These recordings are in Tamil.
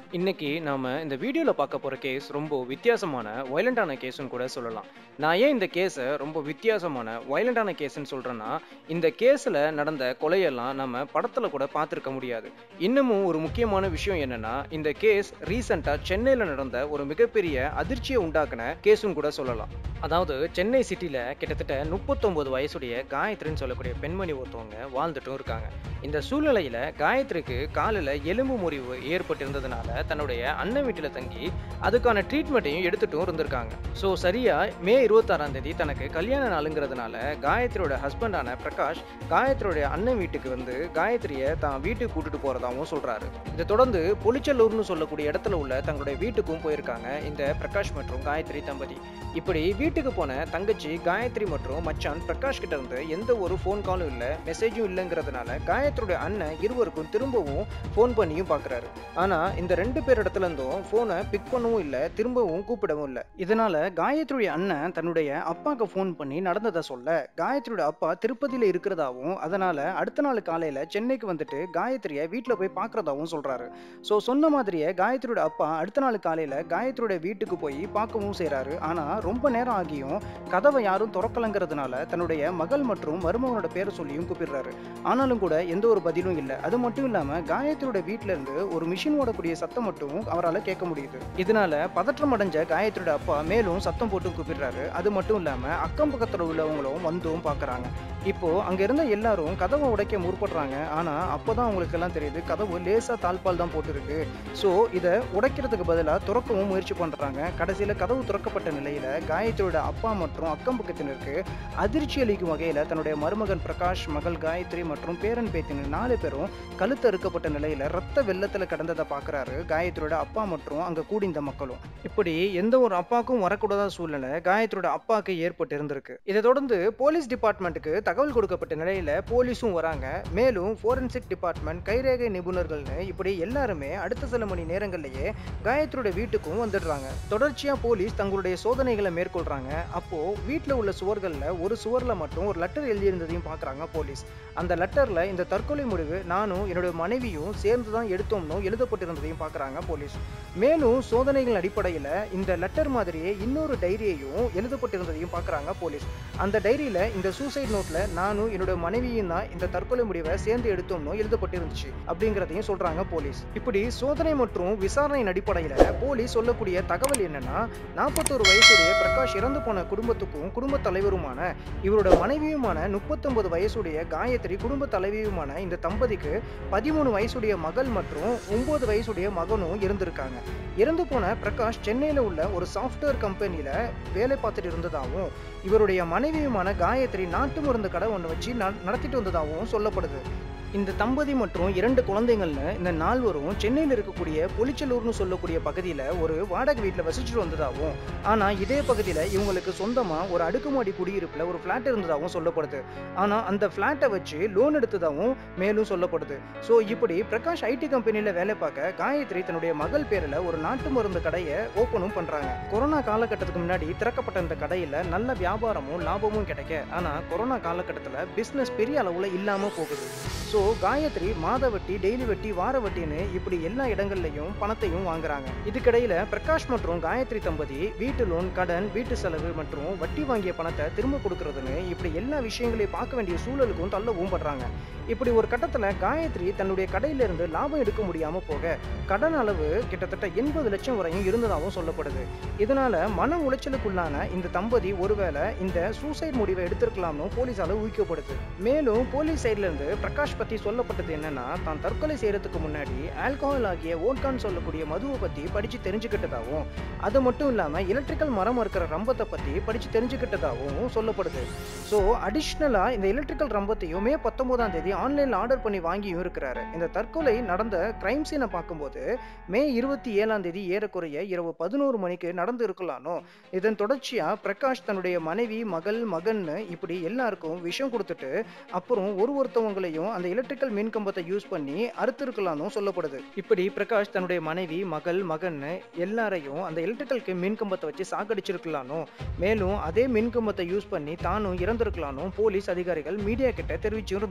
இன்னைக்கு நாம இந்த வீடியோல பார்க்க போற கேஸ் ரொம்ப வித்தியாசமான வயலண்டான கேஸ்னு கூட சொல்லலாம் நான் ஏன் இந்த கேஸை ரொம்ப வித்தியாசமான வயலண்டான கேஸ்னு சொல்றேன்னா இந்த கேஸ்ல நடந்த கொலையெல்லாம் நம்ம படத்துல கூட பார்த்துருக்க முடியாது இன்னமும் ஒரு முக்கியமான விஷயம் என்னன்னா இந்த கேஸ் ரீசெண்டா சென்னையில நடந்த ஒரு மிகப்பெரிய அதிர்ச்சியை உண்டாக்குன கேஸும் கூட சொல்லலாம் அதாவது சென்னை சிட்டில கிட்டத்தட்ட முப்பத்தொன்பது வயசுடைய காயத்ரின்னு சொல்லக்கூடிய பெண்மணி ஒருத்தவங்க வாழ்ந்துட்டும் இருக்காங்க இந்த சூழ்நிலையில காயத்ரிக்கு காலில் எலும்பு முறிவு ஏற்பட்டிருந்ததுனால தன்னுடைய அண்ணன் வீட்டில் தங்கி அதுக்கான ட்ரீட்மெண்ட்டையும் எடுத்துட்டும் இருந்திருக்காங்க ஸோ சரியா மே இருபத்தாறாம் தேதி தனக்கு கல்யாண நாளுங்கிறதுனால காயத்ரியோட ஹஸ்பண்டான பிரகாஷ் காயத்ரியோட அண்ணன் வீட்டுக்கு வந்து காயத்ரியை தான் வீட்டுக்கு கூட்டிட்டு போறதாகவும் சொல்றாரு இதை தொடர்ந்து பொலிச்சலூர்னு சொல்லக்கூடிய இடத்துல உள்ள தங்களுடைய வீட்டுக்கும் போயிருக்காங்க இந்த பிரகாஷ் மற்றும் காயத்ரி தம்பதி இப்படி வீட்டுக்கு போன தங்கச்சி காயத்ரி மற்றும் மச்சான் பிரகாஷ் கிட்ட இருந்து எந்த ஒரு ஃபோன் காலும் இல்லை மெசேஜும் இல்லைங்கிறதுனால காயத்ரியோட அண்ணன் இருவருக்கும் திரும்பவும் ஃபோன் பண்ணியும் பார்க்குறாரு ஆனால் இந்த ரெண்டு பேர் இடத்துல இருந்தும் ஃபோனை பிக் பண்ணவும் இல்லை திரும்பவும் கூப்பிடவும் இல்லை இதனால காயத்ரியுடைய அண்ணன் தன்னுடைய அப்பாவுக்கு ஃபோன் பண்ணி நடந்ததை சொல்ல காயத்ரியோட அப்பா திருப்பதியில் இருக்கிறதாவும் அதனால அடுத்த நாள் காலையில் சென்னைக்கு வந்துட்டு காயத்ரியை வீட்டில் போய் பார்க்குறதாவும் சொல்கிறாரு ஸோ சொன்ன மாதிரியே காயத்ரியோட அப்பா அடுத்த நாள் காலையில் காயத்ரியோட வீட்டுக்கு போய் பார்க்கவும் செய்கிறாரு ஆனால் ரொம்ப நேரம் ஆகியும் கதவை யாரும் திறக்கலங்கிறதுனால தன்னுடைய மகள் மற்றும் மருமகனோட பேரை சொல்லியும் கூப்பிடுறாரு ஆனாலும் கூட எந்த ஒரு பதிலும் இல்லை அது மட்டும் இல்லாமல் காயத்ரியோட வீட்டில இருந்து ஒரு மிஷின் ஓடக்கூடிய சத்தம் மட்டும் அவரால் கேட்க முடியுது இதனால பதற்றம் அடைஞ்ச காயத்ரியோட அப்பா மேலும் சத்தம் போட்டு கூப்பிடுறாரு அது மட்டும் இல்லாமல் அக்கம் பக்கத்தில் உள்ளவங்களும் வந்தும் பார்க்குறாங்க இப்போ அங்க இருந்த எல்லாரும் கதவை உடைக்க முற்படுறாங்க ஆனா அப்போதான் அவங்களுக்கு எல்லாம் தெரியுது கதவு லேசா தாழ்பால் தான் போட்டிருக்கு ஸோ இதை உடைக்கிறதுக்கு பதிலாக துறக்கவும் முயற்சி பண்றாங்க கடைசியில கதவு துறக்கப்பட்ட நிலையில காயத்ரியோட அப்பா மற்றும் அக்கம் பக்கத்தினருக்கு அதிர்ச்சி அளிக்கும் வகையில தன்னுடைய மருமகன் பிரகாஷ் மகள் காயத்ரி மற்றும் பேரன் பேத்தினர் நாலு பேரும் கழுத்து அறுக்கப்பட்ட நிலையில ரத்த வெள்ளத்துல கடந்ததை பாக்குறாரு காயத்ரியோட அப்பா மற்றும் அங்க கூடி இந்த மக்களும் இப்படி எந்த ஒரு அப்பாவுக்கும் வரக்கூடாத சூழ்நிலை காயத்ரியோட அப்பாவுக்கு ஏற்பட்டு இருந்திருக்கு இதை தொடர்ந்து போலீஸ் டிபார்ட்மெண்ட்டுக்கு தகவல் கொடுக்கப்பட்ட நிலையில போலீஸும் வராங்க மேலும் ஃபோரன்சிக் டிபார்ட்மெண்ட் கைரேகை நிபுணர்கள்னு இப்படி எல்லாருமே அடுத்த சில மணி நேரங்கள்லயே காயத்ரியோட வீட்டுக்கும் வந்துடுறாங்க தொடர்ச்சியா போலீஸ் தங்களுடைய சோதனைகளை மேற்கொள்றாங்க அப்போ வீட்டில் உள்ள சுவர்கள்ல ஒரு சுவர்ல மட்டும் ஒரு லெட்டர் எழுதியிருந்ததையும் பார்க்கறாங்க போலீஸ் அந்த லெட்டர்ல இந்த தற்கொலை முடிவு நானும் என்னுடைய மனைவியும் சேர்ந்து தான் எடுத்தோம்னு எழுதப்பட்டிருந்ததையும் பார்க்கறாங்க போலீஸ் மேலும் சோதனைகள் அடிப்படையில் இந்த லெட்டர் மாதிரியே இன்னொரு டைரியையும் எழுதப்பட்டிருந்ததையும் பார்க்கறாங்க போலீஸ் அந்த டைரியில இந்த சூசைட் நோட்ல நானும் என்னோட மனைவியும் தான் இந்த தற்கொலை முடிவை சேர்ந்து எடுத்தோம்னு எழுதப்பட்டிருந்துச்சு அப்படிங்கிறதையும் சொல்றாங்க போலீஸ் இப்படி சோதனை மற்றும் விசாரணையின் அடிப்படையில போலீஸ் சொல்லக்கூடிய தகவல் என்னன்னா நாற்பத்தோரு வயசுடைய பிரகாஷ் இறந்து போன குடும்பத்துக்கும் குடும்ப தலைவருமான இவரோட மனைவியுமான முப்பத்தொன்பது வயசுடைய காயத்ரி குடும்ப தலைவியுமான இந்த தம்பதிக்கு பதிமூணு வயசுடைய மகள் மற்றும் ஒன்பது வயசுடைய மகனும் இருந்திருக்காங்க இறந்து போன பிரகாஷ் சென்னையில் உள்ள ஒரு சாஃப்ட்வேர் கம்பெனியில் வேலை பார்த்துட்டு இருந்ததாகவும் இவருடைய மனைவியுமான காயத்ரி நாட்டு மருந்து கடை ஒன்று வச்சு நடத்திட்டு வந்ததாகவும் சொல்லப்படுது இந்த தம்பதி மற்றும் இரண்டு குழந்தைங்கள்னு இந்த நால்வரும் சென்னையில் இருக்கக்கூடிய பொலிச்சலூர்னு சொல்லக்கூடிய பகுதியில் ஒரு வாடகை வீட்டில் வசிச்சுட்டு வந்ததாகவும் ஆனால் இதே பகுதியில் இவங்களுக்கு சொந்தமாக ஒரு அடுக்குமாடி குடியிருப்பில் ஒரு ஃப்ளாட் இருந்ததாகவும் சொல்லப்படுது ஆனால் அந்த ஃப்ளாட்டை வச்சு லோன் எடுத்ததாகவும் மேலும் சொல்லப்படுது ஸோ இப்படி பிரகாஷ் ஐடி கம்பெனியில் வேலை பார்க்க காயத்ரி தன்னுடைய மகள் பேரில் ஒரு நாட்டு மருந்து கடையை ஓப்பனும் பண்ணுறாங்க கொரோனா காலகட்டத்துக்கு முன்னாடி திறக்கப்பட்ட இந்த கடையில் நல்ல வியாபாரமும் லாபமும் கிடைக்க ஆனால் கொரோனா காலகட்டத்தில் பிஸ்னஸ் பெரிய அளவில் இல்லாமல் போகுது ஸோ காயத்ரி மாத வட்டி டெய்லி வட்டி வார வட்டின்னு இப்படி எல்லா இடங்கள்லையும் பணத்தையும் வாங்குறாங்க இதுக்கிடையில பிரகாஷ் மற்றும் காயத்ரி தம்பதி வீட்டு லோன் கடன் வீட்டு செலவு மற்றும் வட்டி வாங்கிய பணத்தை திரும்ப கொடுக்கறதுன்னு இப்படி எல்லா விஷயங்களையும் பார்க்க வேண்டிய சூழலுக்கும் தள்ளவும் படுறாங்க இப்படி ஒரு கட்டத்தில் காயத்ரி தன்னுடைய கடையிலிருந்து லாபம் எடுக்க முடியாம போக கடன் அளவு கிட்டத்தட்ட எண்பது லட்சம் வரையும் இருந்ததாகவும் சொல்லப்படுது இதனால மன உளைச்சலுக்குள்ளான இந்த தம்பதி ஒருவேளை இந்த சூசைட் முடிவை எடுத்திருக்கலாம்னு போலீஸால ஊகிக்கப்படுது மேலும் போலீஸ் சைட்ல இருந்து பிரகாஷ் பத்தி சொல்லப்பட்டது என்னன்னா தான் தற்கொலை செய்யறதுக்கு முன்னாடி ஆல்கஹால் ஆகிய ஓட்கான் சொல்லக்கூடிய மதுவை பத்தி படிச்சு தெரிஞ்சுக்கிட்டதாகவும் அது மட்டும் இல்லாம எலக்ட்ரிக்கல் மரம் இருக்கிற ரம்பத்தை பத்தி படிச்சு தெரிஞ்சுக்கிட்டதாகவும் சொல்லப்படுது ஸோ அடிஷ்னலா இந்த எலக்ட்ரிக்கல் ரம்பத்தையும் மே பத்தொன்பதாம் தேதி ஆன்லைன்ல ஆர்டர் பண்ணி வாங்கியும் இருக்கிறாரு இந்த தற்கொலை நடந்த கிரைம் சீனை பார்க்கும்போது மே இருபத்தி ஏழாம் தேதி ஏறக்குறைய இரவு பதினோரு மணிக்கு நடந்து இருக்கலானோ இதன் தொடர்ச்சியா பிரகாஷ் தன்னுடைய மனைவி மகள் மகன்னு இப்படி எல்லாருக்கும் விஷம் கொடுத்துட்டு அப்புறம் ஒரு ஒருத்தவங்களையும் அந்த எலக்ட்ரிக்கல் மின் கம்பத்தை யூஸ் பண்ணி அறுத்திருக்கலாம்னு சொல்லப்படுது இப்படி பிரகாஷ் தன்னுடைய மனைவி மகள் மகன்னு எல்லாரையும் அந்த எலக்ட்ரிக்கல் மின் கம்பத்தை வச்சு சாகடிச்சிருக்கலானோ மேலும் அதே மின் கம்பத்தை யூஸ் பண்ணி தானும் இறந்திருக்கலானோ போலீஸ் அதிகாரிகள் மீடியா கிட்ட தெரிவிச்சு இருந்திருக்காங்க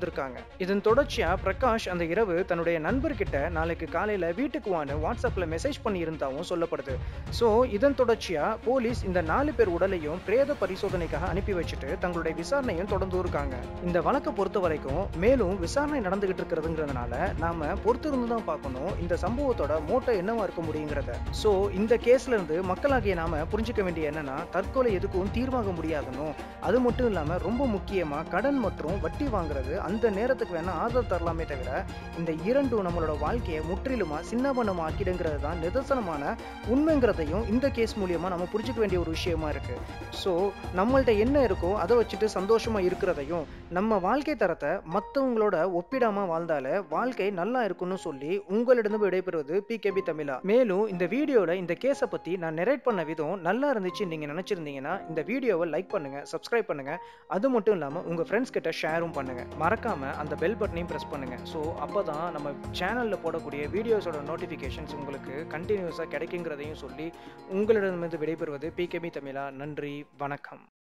இதன் தொடர்ச்சியா பிரகாஷ் அந்த இரவு தன்னுடைய நண்பர்கிட்ட நாளைக்கு காலையில வீட்டுக்கு வான்னு வாட்ஸ்அப்ல மெசேஜ் பண்ணி இருந்தாவும் சொல்லப்படுது ஸோ இதன் தொடர்ச்சியா போலீஸ் இந்த நாலு பேர் உடலையும் பிரேத பரிசோதனைக்காக அனுப்பி வச்சுட்டு தங்களுடைய விசாரணையும் தொடர்ந்து இருக்காங்க இந்த வழக்கை பொறுத்த வரைக்கும் மேலும் விசாரணை நடந்துகிட்டு இருக்கிறதுங்கிறதுனால நாம பொறுத்திருந்து தான் பார்க்கணும் இந்த சம்பவத்தோட மோட்டோ என்னவா இருக்க முடியுங்கிறத ஸோ இந்த கேஸ்ல இருந்து மக்களாகிய நாம புரிஞ்சுக்க வேண்டிய என்னன்னா தற்கொலை எதுக்கும் தீர்வாக முடியாதுன்னு அது மட்டும் இல்லாம ரொம்ப முக்கியமா கடன் மற்றும் வட்டி வாங்குறது அந்த நேரத்துக்கு வேணா ஆதரவு தரலாமே தவிர இந்த இரண்டும் நம்மளோட வாழ்க்கையை முற்றிலுமா சின்னபண்ணம் ஆக்கிடுங்கிறது தான் நிதர்சனமான உண்மைங்கிறதையும் இந்த கேஸ் மூலியமா நம்ம புரிஞ்சுக்க வேண்டிய ஒரு விஷயமா இருக்கு ஸோ நம்மள்ட்ட என்ன இருக்கோ அதை வச்சுட்டு சந்தோஷமா இருக்கிறதையும் நம்ம வாழ்க்கை தரத்தை மற்றவங்களோட ஒப்பிடாம வாழ்ந்தால வாழ்க்கை நல்லா இருக்கும்னு சொல்லி உங்களிடம் விடைபெறுவது பிகேபி தமிழா மேலும் இந்த வீடியோல இந்த கேஸை பத்தி நான் நெரேட் பண்ண விதம் நல்லா இருந்துச்சு நீங்க நினைச்சிருந்தீங்கன்னா இந்த வீடியோவை லைக் பண்ணுங்க சப்ஸ்கிரைப் பண்ணுங்க அது மட்டும் இல்லாம உங்க ஃப்ரெண்ட்ஸ் கிட்ட ஷேரும் பண்ணுங்க மறக்காம அந்த பெல் பட்டனையும் ப்ரெஸ் பண்ணுங்க ஸோ அப்பதான் நம்ம சேனல்ல போடக்கூடிய வீடியோஸோட நோட்டிஃபிகேஷன்ஸ் உங்களுக்கு கண்டினியூஸாக கிடைக்குங்கிறதையும் சொல்லி உங்களிடமிருந்து விடைபெறுவது பிகேபி தமிழா நன்றி வணக்கம்